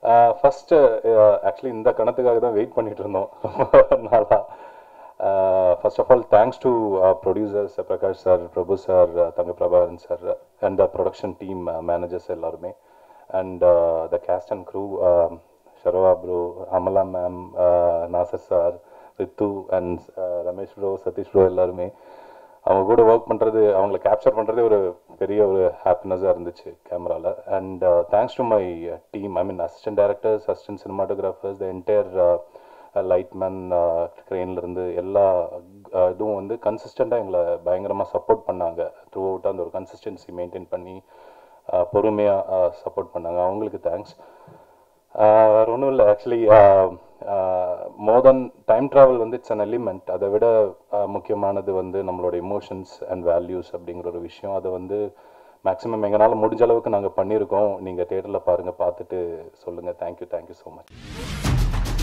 first actually இந்த கணத்துக்காக தான் wait பண்ணிட்டு இருந்தோம் ரொம்ப நாளாக first of all thanks to producers Prakash sir Prabhu sir Thanga Prabhakaran sir and the production team managers எல்லாருமே and the cast and crew Sharwa bro Amala ma'am Nassar sir Ritu and Ramesh bro Sathish bro எல்லாருமே அவங்க கூட ஒர்க் பண்ணுறது அவங்கள கேப்சர் பண்ணுறதே ஒரு பெரிய ஒரு ஹாப்பினஸாக இருந்துச்சு கேமராவில் and thanks to my team I mean assistant directors assistant cinematographers the entire lightman க்ரெயின்லேருந்து எல்லா uh, இதுவும் வந்து கன்சிஸ்டண்ட்டாக எங்களை பயங்கரமாக சப்போர்ட் பண்ணாங்க த்ரூ அவுட்டாக அந்த ஒரு கன்சிஸ்டன்சி மெயின்டைன் பண்ணி பொறுமையாக சப்போர்ட் பண்ணாங்க அவங்களுக்கு தேங்க்ஸ் வேறு ஒன்றும் இல்லை actually more then time travel வந்து இட்ஸ் அன் எலிமெண்ட் அதை விட uh, முக்கியமானது வந்து நம்மளோட இமோஷன்ஸ் அண்ட் வேல்யூஸ் அப்படிங்கிற ஒரு விஷயம் அதை வந்து மேக்ஸிமம் எங்களால் முடிஞ்ச அளவுக்கு நாங்கள் பண்ணியிருக்கோம் நீங்கள் தேட்டரில் பாருங்கள் பார்த்துட்டு சொல்லுங்கள் தேங்க்யூ தேங்க்யூ ஸோ மச்